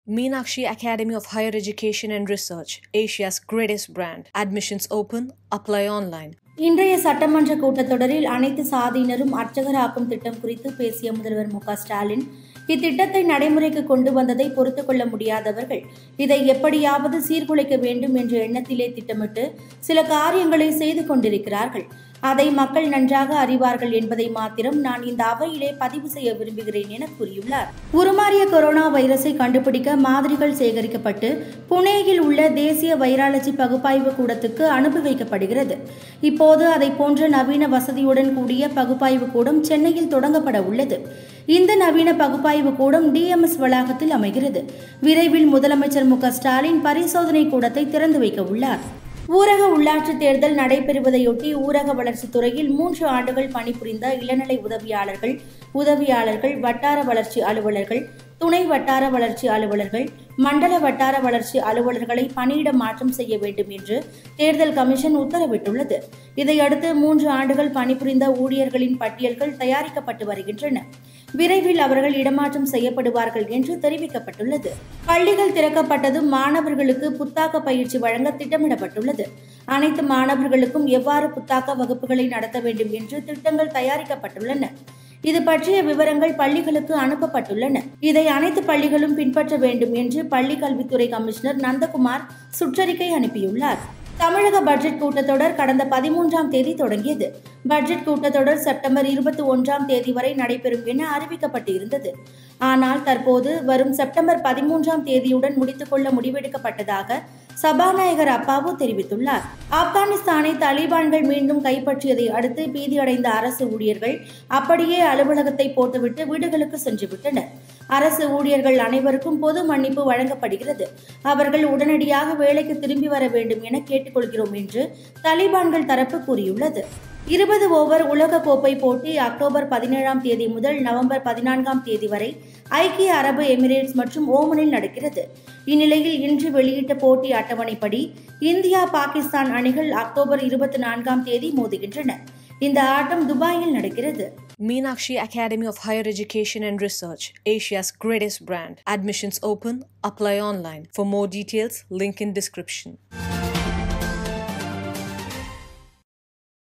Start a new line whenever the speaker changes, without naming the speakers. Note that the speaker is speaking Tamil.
Meenakshi Academy of Higher Education and Research, Asia's greatest brand. Admissions open, apply online.
இன்றைய சட்டமன்ற கூட்டத்தொடரில் அனைத்து சாதியினரும் அர்ச்சகராக்கும் திட்டம் குறித்து பேசிய முதல்வர் மு க ஸ்டாலின் இத்திட்டத்தை நடைமுறைக்கு கொண்டு வந்ததை பொறுத்துக் கொள்ள முடியாதவர்கள் இதை எப்படியாவது சீர்குலைக்க வேண்டும் என்ற எண்ணத்திலே திட்டமிட்டு சில காரியங்களை செய்து கொண்டிருக்கிறார்கள் அதை மக்கள் நன்றாக அறிவார்கள் என்பதை மாத்திரம் நான் இந்த அவையிலே பதிவு செய்ய விரும்புகிறேன் என கூறியுள்ளார் உருமாறிய கொரோனா வைரஸை கண்டுபிடிக்க மாதிரிகள் சேகரிக்கப்பட்டு புனேயில் உள்ள தேசிய வைராலஜி பகுப்பாய்வு கூடத்துக்கு அனுப்பி வைக்கப்படுகிறது இப்போது அதை போன்ற நவீன வசதியுடன் கூடிய பகுப்பாய்வு கூடம் சென்னையில் தொடங்கப்பட உள்ளது இந்த நவீன பகுப்பாய்வு கூடம் டிஎம்எஸ் வளாகத்தில் அமைகிறது விரைவில் முதலமைச்சர் மு க ஸ்டாலின் பரிசோதனை கூடத்தை திறந்து வைக்க உள்ளார் ஊரக உள்ளாட்சி தேர்தல் நடைபெறுவதையொட்டி ஊரக வளர்ச்சித் துறையில் மூன்று ஆண்டுகள் பணிபுரிந்த இளநிலை உதவியாளர்கள் உதவியாளர்கள் வட்டார வளர்ச்சி அலுவலர்கள் துணை வட்டார வளர்ச்சி அலுவலர்கள் மண்டல வட்டார வளர்ச்சி அலுவலர்களை பணியிட மாற்றம் செய்ய வேண்டும் என்று தேர்தல் கமிஷன் உத்தரவிட்டுள்ளது இதையடுத்து மூன்று ஆண்டுகள் பணிபுரிந்த ஊழியர்களின் பட்டியல்கள் தயாரிக்கப்பட்டு வருகின்றன விரைவில் அவர்கள் இடமாற்றம் செய்யப்படுவார்கள் என்று தெரிவிக்கப்பட்டுள்ளது பள்ளிகள் திறக்கப்பட்டதும் மாணவர்களுக்கு புத்தாக்க பயிற்சி வழங்க திட்டமிடப்பட்டுள்ளது அனைத்து மாணவர்களுக்கும் எவ்வாறு புத்தாக்க வகுப்புகளை நடத்த வேண்டும் என்று திட்டங்கள் தயாரிக்கப்பட்டுள்ளன இது பற்றிய விவரங்கள் பள்ளிகளுக்கு அனுப்பப்பட்டுள்ளன இதை அனைத்து பள்ளிகளும் பின்பற்ற வேண்டும் என்று பள்ளி கல்வித்துறை கமிஷனர் நந்தகுமார் சுற்றறிக்கை அனுப்பியுள்ளார் தமிழக பட்ஜெட் கூட்டத்தொடர் கடந்த பதிமூன்றாம் தேதி தொடங்கியது பட்ஜெட் கூட்டத்தொடர் செப்டம்பர் இருபத்தி ஒன்றாம் தேதி வரை நடைபெறும் என அறிவிக்கப்பட்டு இருந்தது ஆனால் தற்போது வரும் செப்டம்பர் பதிமூன்றாம் தேதியுடன் முடித்துக்கொள்ள முடிவெடுக்கப்பட்டதாக சபாநாயகர் அப்பாவு தெரிவித்துள்ளார் ஆப்கானிஸ்தானை தலிபான்கள் மீண்டும் கைப்பற்றியதை அடுத்து பீதியடைந்த அரசு ஊழியர்கள் அப்படியே அலுவலகத்தை போட்டுவிட்டு வீடுகளுக்கு சென்றுவிட்டனர் அரசு ஊழியர்கள் அனைவருக்கும் பொது மன்னிப்பு வழங்கப்படுகிறது அவர்கள் உடனடியாக வேலைக்கு திரும்பி வர வேண்டும் என கேட்டுக்கொள்கிறோம் என்று தலிபான்கள் தரப்பு கூறியுள்ளது இருபது ஓவர் உலக கோப்பை போட்டி அக்டோபர் பதினேழாம் தேதி முதல் நவம்பர் பதினான்காம் தேதி வரை ஐக்கிய அரபு எமிரேட்ஸ் மற்றும் ஓமனில் நடக்கிறது இந்நிலையில் இன்று வெளியிட்ட போட்டி அட்டவணைப்படி இந்தியா பாகிஸ்தான் அணிகள் அக்டோபர் இருபத்தி நான்காம் தேதி மோதுகின்றன இந்த ஆட்டம் துபாயில் நடக்கிறது
Meenakshi Academy of Higher Education and Research, Asia's greatest brand. Admissions open, apply online. For more details, link in description.